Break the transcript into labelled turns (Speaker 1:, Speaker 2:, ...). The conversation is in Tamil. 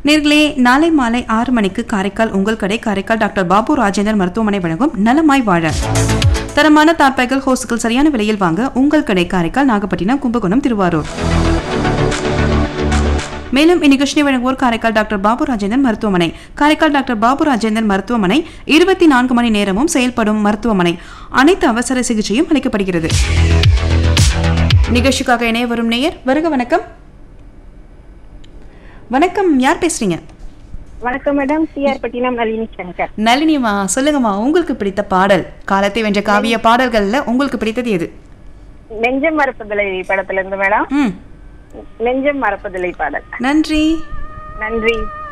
Speaker 1: நேர்களே நாளை மாலை ஆறு மணிக்கு காரைக்கால் உங்கள் கடை காரைக்கால் டாக்டர் பாபு ராஜேந்தர் மருத்துவமனை வழங்கும் நலமாய் வாழ தரமான தார்பாய்கள் ஹோஸ்கள் சரியான விலையில் வாங்க உங்கள் கடை காரைக்கால் நாகப்பட்டினம் கும்பகோணம் திருவாரூர் மேலும் இந்நிகழ்ச்சியை வழங்குவோர் காரைக்கால் டாக்டர் பாபு ராஜேந்தர் மருத்துவமனை காரைக்கால் டாக்டர் பாபு ராஜேந்தர் மருத்துவமனை இருபத்தி நான்கு மணி நேரமும் செயல்படும் மருத்துவமனை அனைத்து அவசர சிகிச்சையும் அளிக்கப்படுகிறது நிகழ்ச்சிக்காக இணைய வரும் நேயர் வருக வணக்கம் வணக்கம் யார் பேசுறீங்க
Speaker 2: வணக்கம் மேடம் சிஆர் பட்டினம் நளினி சங்கர்
Speaker 1: நளினிமா சொல்லுங்கம்மா உங்களுக்கு பிடித்த பாடல் காலத்தை வென்ற காவிய பாடல்கள்ல உங்களுக்கு பிடித்தது எது
Speaker 2: நெஞ்சம் மறப்பதில்லை படத்துல இருந்து மேடம்
Speaker 1: ம்
Speaker 2: நெஞ்சம் மறப்பதில்லை பாடல்
Speaker 1: நன்றி
Speaker 2: நன்றி